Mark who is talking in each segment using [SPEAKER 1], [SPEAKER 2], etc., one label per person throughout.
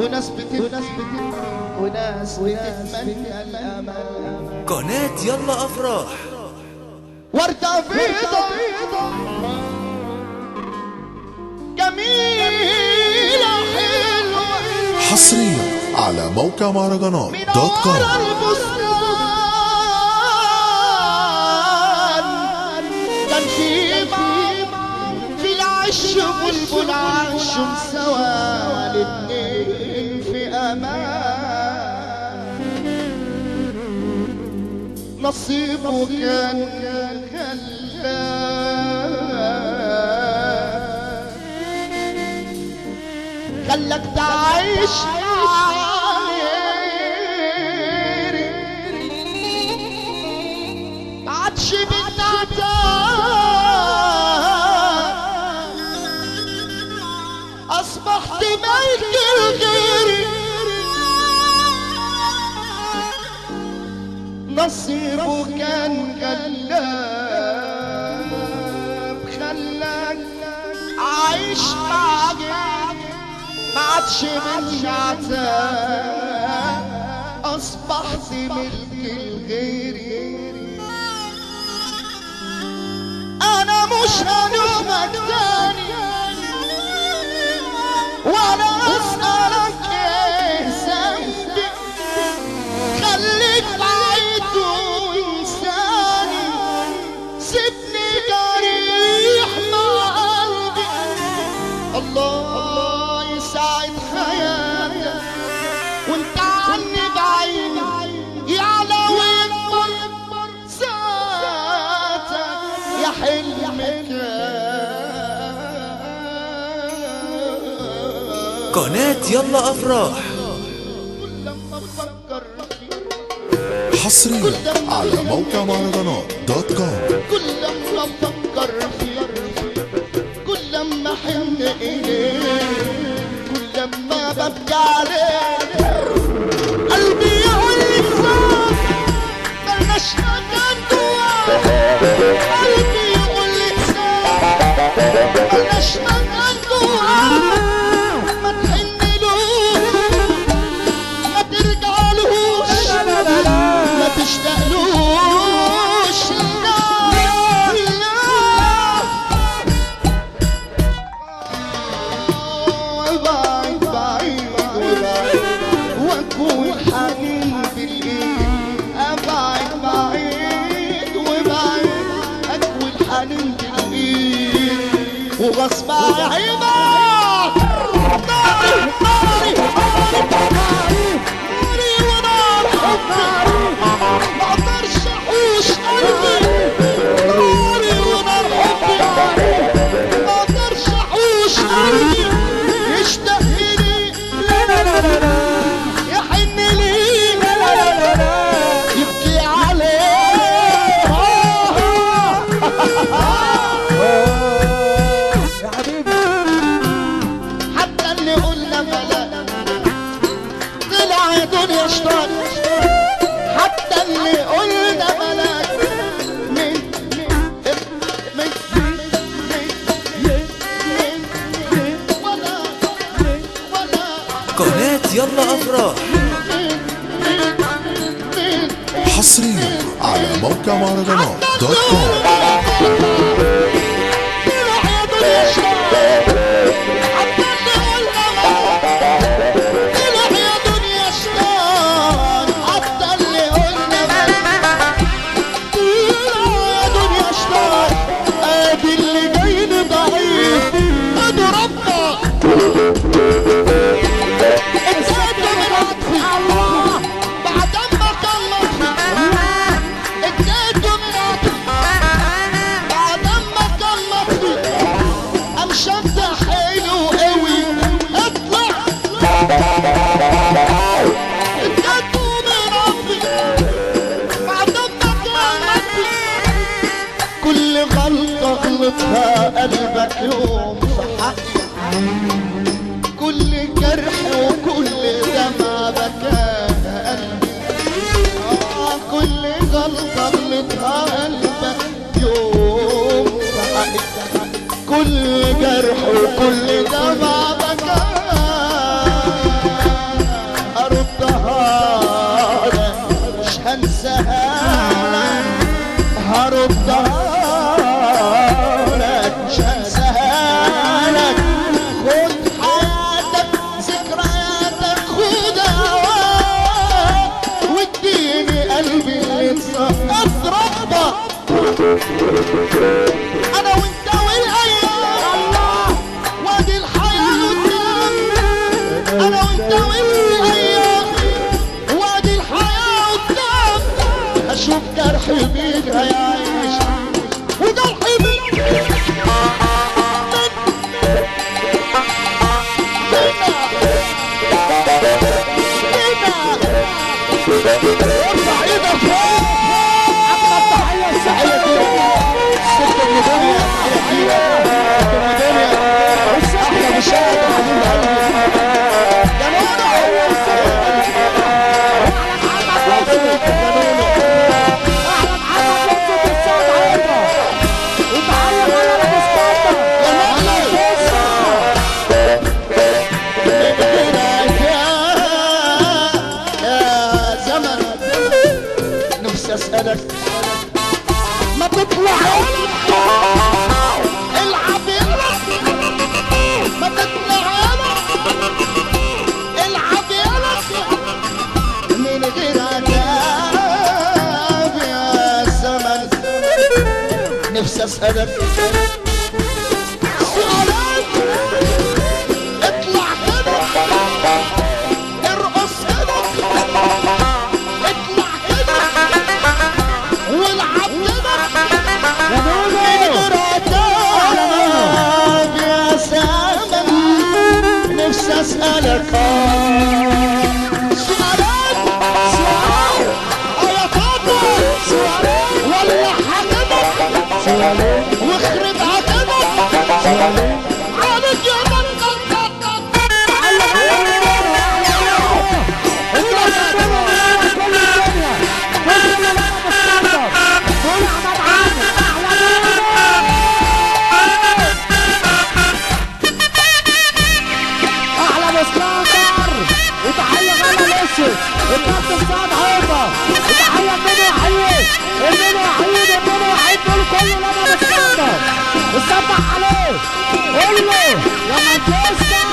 [SPEAKER 1] وناس بتبكي وناس بتبكي وناس بتتمنى الامل
[SPEAKER 2] قناة يلا أفراح
[SPEAKER 1] وردة بيضة جميلة حلوة
[SPEAKER 3] حصريا على موقع مهرجانات
[SPEAKER 1] من
[SPEAKER 3] دوت كوم
[SPEAKER 1] ورا البستان كان في ماما في العش بلبل عاشوا سوا الاتنين في امان نصيبه كان خلاك خلك تعيش غيري ما عادش بتاعتك اصبحت ملك الغيري نصيبه كان غلاب خلاك عايش مع غيري ما عادش من عتاب اصبحت ملك الغيري انا مش هنومك تاني وانا اسالك ايه ذنبي خليك بعيد وانساني سيبني جريح مع قلبي الله يسعد حياتك وانت عني بعيد يعلى ويكبر ذاتك يا حلمك
[SPEAKER 2] قناة يلا أفراح
[SPEAKER 1] لما افكر فيك
[SPEAKER 3] حصريا على موقع مهرجانات دوت كوم
[SPEAKER 1] كل لما افكر فيك كل لما احن اليك كل لما ببكي عليك قلبي يقول لي صوت ملناش مكان جواك قلبي يقول لي صوت ملناش مكان جواك ما تحنلوش ما ترجعلوش ما تشتاقلوش لا لا بعيد بعيد وبعيد واكون حنين بالايد ابعد بعيد وبعيد اكون حنين بالايد وغصب عني نار ناري ناري ناري ناري ونار حبي ما اقدرش احوش قلبي ناري ونار حبي ما اقدرش احوش قلبي يشتاق لي يحن لي يبكي عليه
[SPEAKER 4] يا حبيبي
[SPEAKER 1] حتى اللي قلنا بلا طلع يا دنيا شطار حتى اللي قلنا بلا من من من من ولا ولا
[SPEAKER 2] قناة يلا أفراح
[SPEAKER 3] حصريا على موقع مهرجانات دوت كوم
[SPEAKER 1] طلع يا دنيا شطار حتى اللي قلنا بلا طلع يا دنيا شطار حتى اللي قلنا بلا طلع يا دنيا شطار ادي اللي جايني ضعيف ادي ربنا اتزاد من عطفي الله بعد ما كلمتني اتزاد من عطفي بعد ما كلمتني امشت حلو قوي اطلع اتزاد من عطفي بعد ما كلمتني كل غلطة غلطها قلبك يوم في حقي كل جرح وكل دمعة بكاها قلبي آه كل غلطة غلطها قلبك يوم في حقي كل جرح وكل دمعة بكاها انا وانت والايام وادي الحياه قدام انا وانت والايام وادي الحياه قدام اشوف جرحي بيك هيعيش وجرحي بيك ارفع ايدك فوق احمد تحيه السحيه كده ست الدنيا تحيه كده ست الدنيا احلى مشاهد يا حبيب قلبي يا نونو يا زمن نفسي اسالك ما تطلع العب يلا ما تطلع العب يلا من غير عتاب يا زمن نفسي اسالك سؤالك اطلع كده ارقص كده اطلع كده والعب كده من غير عتاب يا زمن نفسي اسالك سؤالك سؤال يا فاطمه ولا حاجتك واخرب عتبك عليك يا
[SPEAKER 4] احلى اسكندر وتحيه غلا الاسود الكابتن سعد عوضه وتحيه منى وحيد منى وحيد منى وحيد دول كله لما اسكندر نصبح عليه قول له يا مانشستر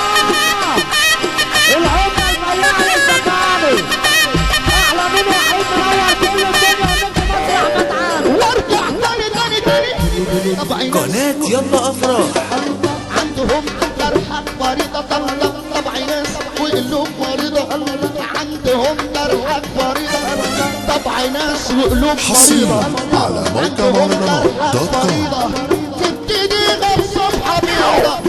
[SPEAKER 4] العمده المياعه للزكاري احلى منى وحيد منور كل الدنيا ونجم مصر احمد عامر
[SPEAKER 1] وارجع تاني تاني تاني طبعا
[SPEAKER 2] قناة يلا أفراح
[SPEAKER 1] عندهم جرح مريضة طلب طبع ناس وقلوب مريضة عندهم جرح مريضة طبع ناس وقلوب
[SPEAKER 3] حصريا
[SPEAKER 1] مريضة
[SPEAKER 3] على موقع
[SPEAKER 1] عندهم
[SPEAKER 3] مهرجانات دوت
[SPEAKER 1] جرح
[SPEAKER 3] كوم
[SPEAKER 1] مريضة تبتدي غير صفحة بيضة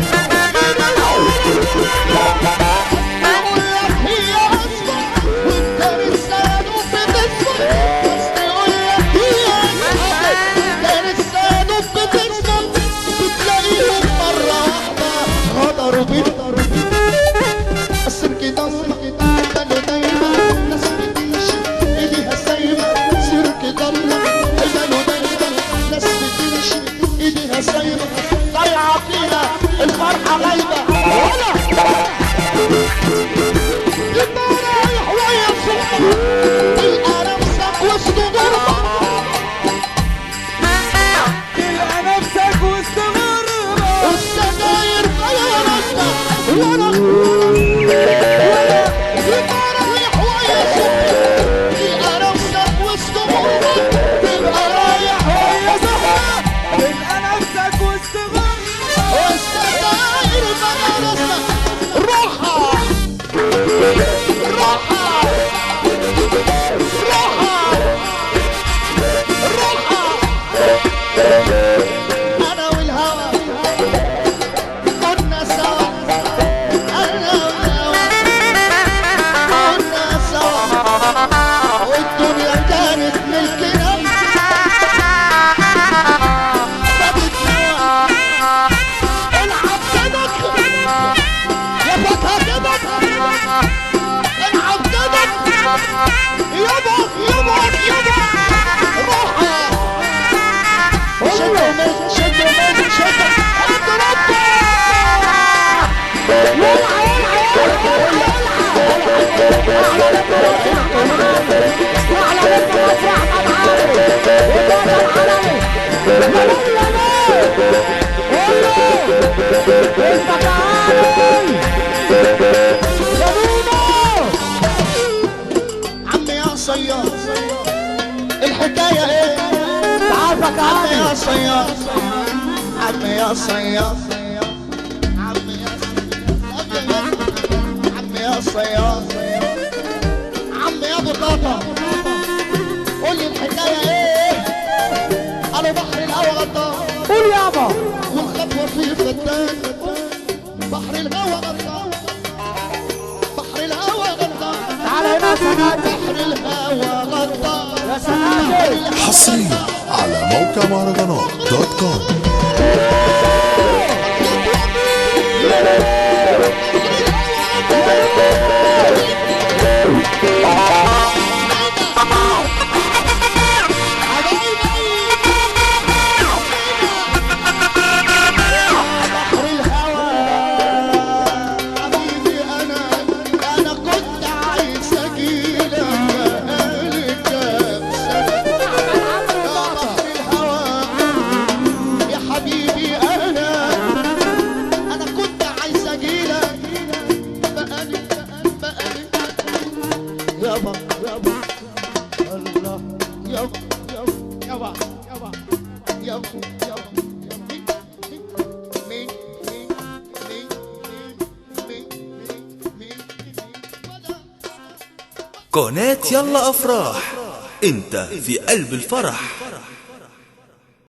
[SPEAKER 1] يقول لك هي أسمى وانت لسانه بتسمع بس يقول لك هي أسمى انت لسانه بتسمع بتلاقيهم مرة واحدة غدروا بيك السيرك ضلمة كانوا دايما ناس بتمشي ايديها سايبة سيرك ضلمة كانوا دايما ناس بتمشي ايديها سايبة ضايعة فيها الفرحة غايبة ولا يبقى رايح ويا صحبة تلقى نفسك وسط غربة
[SPEAKER 4] تلقى نفسك وسط غربه
[SPEAKER 1] والسجاير غيرتنا وانا يبقى رايح ويا صحبة تلقى نفسك وسط غربة تبقى رايح ويا صحبة
[SPEAKER 4] تلقى نفسك وسط غربه
[SPEAKER 1] والسجاير غيرتنا روحها روحها روحها روحها انا والهوى كنا سوا انا والهوى كنا سوا والدنيا كانت ملكنا سابتنا العب كدك يا فتى كدك العب كدك يابا يابا يابا روحها شدوا من شدوا من شدوا اضربوا ولع ولع
[SPEAKER 4] احلى بنت مصر احمد عامر وطاقم علي قول له قول له انت تعامل يا بومو
[SPEAKER 1] عمي يا صياد الحكاية ايه؟
[SPEAKER 4] عارفك يا
[SPEAKER 1] عمي
[SPEAKER 4] عمي
[SPEAKER 1] يا يا صياد عم يا عم يا صياد عم يا ابو طاطا قول لي الحكايه ايه انا بحر الهوى غطان
[SPEAKER 4] قول يابا
[SPEAKER 1] والخطوه في فتان بحر الهوى غطان بحر الهوى غطان
[SPEAKER 4] تعال هنا يا سناتي
[SPEAKER 1] بحر الهوى غطان
[SPEAKER 4] يا سناتي
[SPEAKER 3] حصريا على موقع مهرجانات دوت كوم
[SPEAKER 1] بحر الهوى حبيبي انا انا كنت عايز اجيلك بقالي كام سنه يا بحر الهوى يا حبيبي انا انا كنت عايز اجيلك بقالي بقالي يابا يابا الله يابا يابا يابا يابا يابا يابا مين مين مين مين مين مين
[SPEAKER 2] قناة يلا أفراح أنت في قلب الفرح